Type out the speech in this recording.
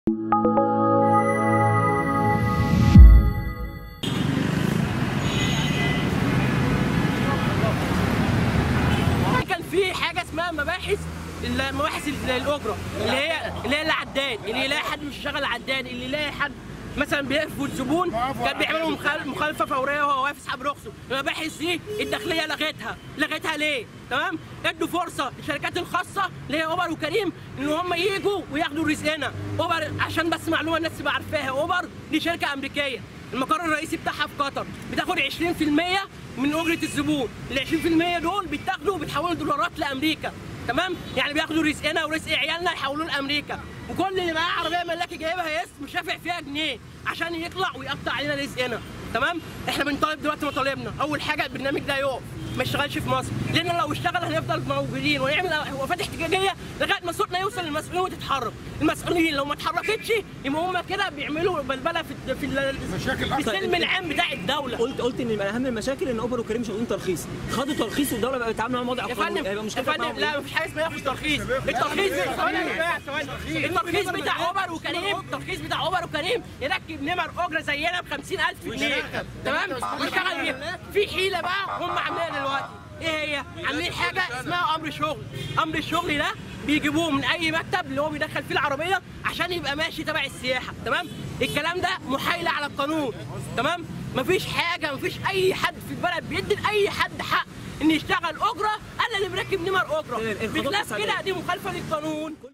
كان في حاجه اسمها مباحث المباحث الاجره اللي هي اللي هي العداد اللي يلاقي حد مش شغال عداد اللي يلاقي حد مثلا بيقف الزبون كان بيعملوا مخال- مخالفه فوريه وهو واقف يسحب رخصه المباحث دي الداخليه لغتها لغتها ليه تمام ادوا فرصه للشركات الخاصه اللي هي اوبر وكريم ان هم يجوا وياخدوا رزقنا اوبر عشان بس معلومه الناس تبقى عارفاها اوبر دي شركه امريكيه المقر الرئيسي بتاعها في قطر بتاخد 20% من اجره الزبون ال 20% دول بيتاخدوا وبيتحولوا دولارات لامريكا تمام يعني بياخدوا رزقنا ورزق عيالنا يحولوه لامريكا وكل اللي معاه عربيه ملاكي جايبها اسم مش دافع فيها جنيه عشان يطلع ويقطع علينا رزقنا تمام احنا بنطالب دلوقتي مطالبنا اول حاجه البرنامج ده يقف ما يشتغلش في مصر لان لو اشتغل هنفضل موجودين ونعمل وقفات احتجاجيه لغايه ما صوتنا يوصل للمسؤولين وتتحرك المسؤولين لو ما اتحركتش يبقى هم كده بيعملوا بلبله في في ال- في السلم العام بتاع الدوله قلت قلت ان من اهم المشاكل ان اوبر وكريم مش واخدين ترخيص خدوا ترخيص والدوله بقت بتتعامل معاهم وضع يا قانوني فندم هيبقى يا مشكله فندم لا مفيش حاجه اسمها ياخد ترخيص الترخيص ثواني يا جماعة، ثواني. الترخيص بتاع اوبر وكريم الترخيص بتاع اوبر وكريم يركب نمر اجره زينا ب 50000 جنيه تمام ويشتغل بيها في حيله بقى هم عاملينها دلوقتي ايه هي؟ عاملين حاجه اسمها امر شغل امر الشغل ده بيجيبوه من اي مكتب اللي هو بيدخل فيه العربيه عشان يبقى ماشي تبع السياحه تمام الكلام ده محايله على القانون تمام مفيش حاجه مفيش اي حد في البلد بيدي لاي حد حق ان يشتغل اجره الا اللي مركب نمر اجره الخطوات بخلاف السابقة. كده دي مخالفه للقانون